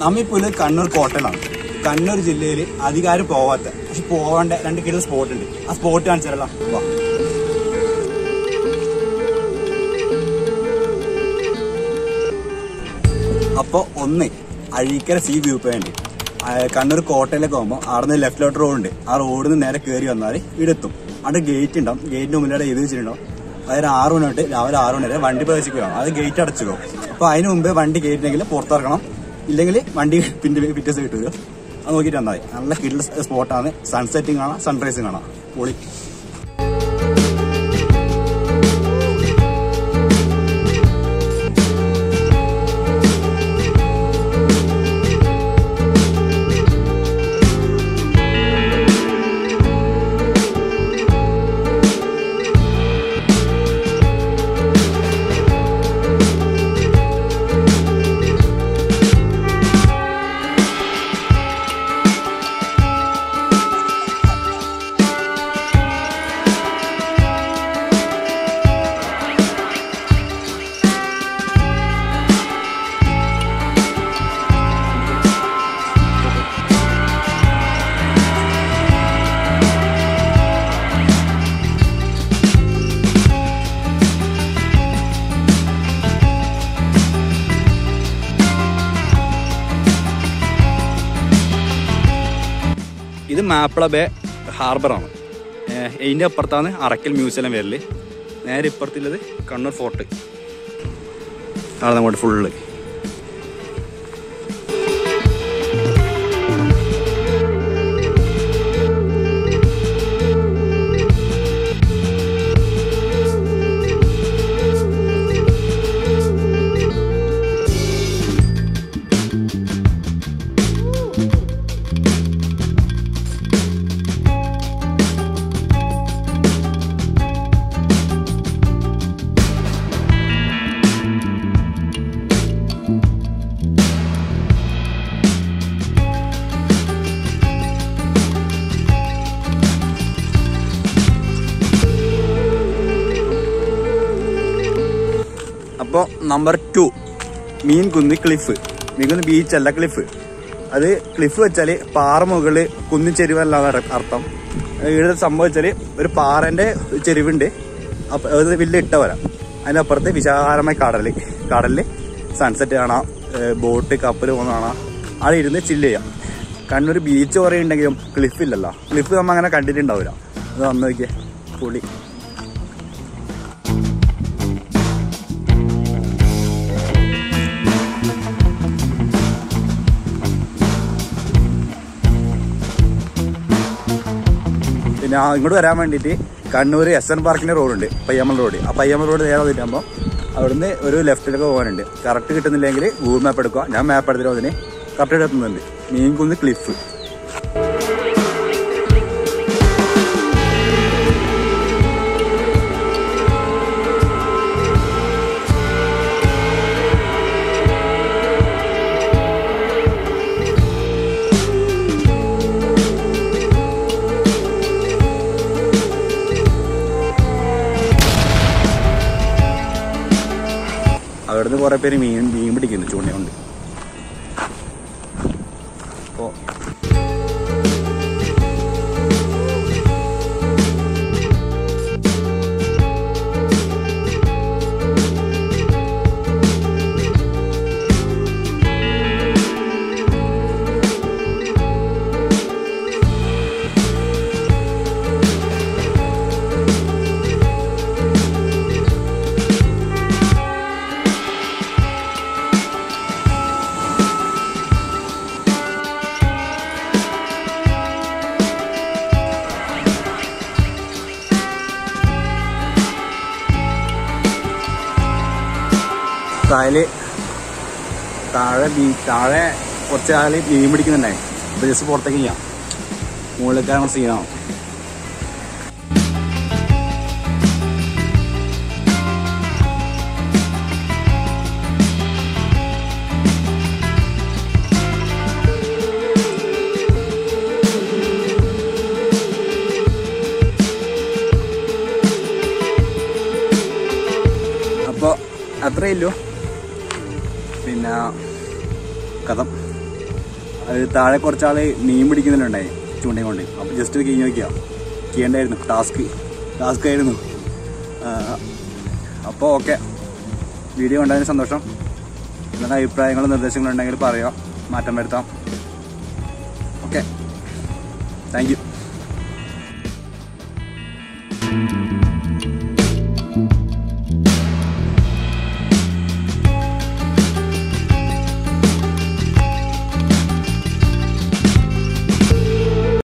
നമ്മിപ്പോൾ ഉള്ളത് കണ്ണൂർ കോട്ടയിലാണ് കണ്ണൂർ ജില്ലയിൽ അധികാരം പോവാത്ത പക്ഷെ പോവേണ്ട രണ്ട് കിലോ സ്പോട്ട് ഉണ്ട് ആ സ്പോട്ട് കാണിച്ചാലോ വാ അപ്പോൾ ഒന്ന് അഴീക്കര സി വ്യൂ പോയിന്റ് ആ, കണ്ണൂർ കോട്ടയിലേക്ക് പോകുമ്പോൾ അവിടെ നിന്ന് ലെഫ്റ്റിലോട്ട് റോഡ് ഉണ്ട് ആ റോഡിൽ നിന്ന് നേരെ കയറി വന്നാൽ ഇവിടെത്തും അവിടെ ഗേറ്റ് ഉണ്ടാവും ഗേറ്റിന്റെ മുന്നിലൂടെ എഴുതി വെച്ചിട്ടുണ്ടാവും അതായത് ആറ് മണി തൊട്ട് രാവിലെ ആറ് മണി വരെ വണ്ടി പ്രവേശിക്കുകയാണ് അത് ഗേറ്റ് അടച്ചു അപ്പോൾ അതിന് മുമ്പേ വണ്ടി ഗേറ്റിലെങ്കിൽ പുറത്തിറക്കണം ഇല്ലെങ്കിൽ വണ്ടി പിന്നെ പിറ്റേസ് കിട്ടുക അത് നോക്കിയിട്ട് വന്നാൽ മതി നല്ല കിഡിൽ സ്പോട്ടാണ് സൺസെറ്റിംഗ് കാണാം സൺറൈസും കാണാം പൊളി ഇത് മാപ്പിള ബേ ഹാർബറാണ് ഇതിൻ്റെ അപ്പുറത്താണ് അറക്കൽ മ്യൂസിയം വരല് നേരെ ഇപ്പുറത്തുള്ളത് കണ്ണൂർ ഫോർട്ട് അവിടെ അങ്ങോട്ട് ഫുള്ള് അപ്പോൾ number two Meenkunnu cliff Meenkunnu beach അല്ല ക്ലിഫ് അത് ക്ലിഫ് വെച്ചാൽ പാറ മുകളിൽ കുന്നിൻ ചെരുവല്ലാതെ അർത്ഥം ഇവിടെ സംഭവം വെച്ചാൽ ഒരു പാറന്റെ ചെരുവുണ്ട് അപ്പൊ അത് വലിയ ഇട്ട വരാം അതിന്റെ അപ്പുറത്ത് വിശാലമായ കടല് കടലിൽ സൺസെറ്റ് കാണാം ഏഹ് ബോട്ട് കപ്പൽ പോകുന്ന കാണാം അവിടെ ഇരുന്ന് ചില്ല് ചെയ്യാം കണ്ണൂർ ബീച്ച് കുറേ ഉണ്ടെങ്കിലും ക്ലിഫ് ഇല്ലല്ലോ ക്ലിഫ് നമ്മൾ അങ്ങനെ കണ്ടിട്ടുണ്ടാവില്ല അത് വന്നു നോക്കിയേ പൊളി പിന്നെ ആ ഇങ്ങോട്ട് വരാൻ വേണ്ടിയിട്ട് കണ്ണൂർ എസ് എൻ പാർക്കിന്റെ റോഡുണ്ട് പയ്യാമൽ റോഡ് ആ പയ്യാമൽ റോഡ് നേരെ വന്നിട്ടാകുമ്പോൾ അവിടുന്ന് ഒരു ലെഫ്റ്റിലൊക്കെ പോകാനുണ്ട് കറക്റ്റ് കിട്ടുന്നില്ലെങ്കിൽ ഗൂഗിൾ മാപ്പ് എടുക്കുക ഞാൻ മാപ്പ് എടുത്തിട്ട് അതിന് കറക്റ്റ് എത്തുന്നുണ്ട് മീൻകുന്ന് ക്ലിഫ് അവിടുന്ന് കുറെ പേര് മീൻ മീൻ പിടിക്കുന്നു ചൂണ്ടയുണ്ട് അപ്പോ താഴെ താഴെ ബീ താഴെ കുറച്ച് ആള് മീൻ പിടിക്കുന്നുണ്ടായി അപ്പൊ ജസ്റ്റ് പുറത്തേക്ക് ചെയ്യാം മുകളിലേക്കാണ് സീനാവും അപ്പോൾ അത്രയേ ഉള്ളൂ പിന്നെ കഥ അത് താഴെ കുറച്ചാള് മീൻ പിടിക്കുന്നുണ്ടായി ചൂണ്ടയും കൊണ്ട് അപ്പോൾ ജസ്റ്റ് ഇത് കഴിഞ്ഞ് നോക്കിയാ ചെയ്യണ്ടായിരുന്നു ടാസ്ക് ടാസ്ക് ആയിരുന്നു അപ്പോൾ ഓക്കെ വീഡിയോ കണ്ടതിന് സന്തോഷം നിങ്ങളുടെ അഭിപ്രായങ്ങളും നിർദ്ദേശങ്ങളും ഉണ്ടെങ്കിൽ പറയാം മാറ്റം വരുത്താം ഓക്കെ താങ്ക് യു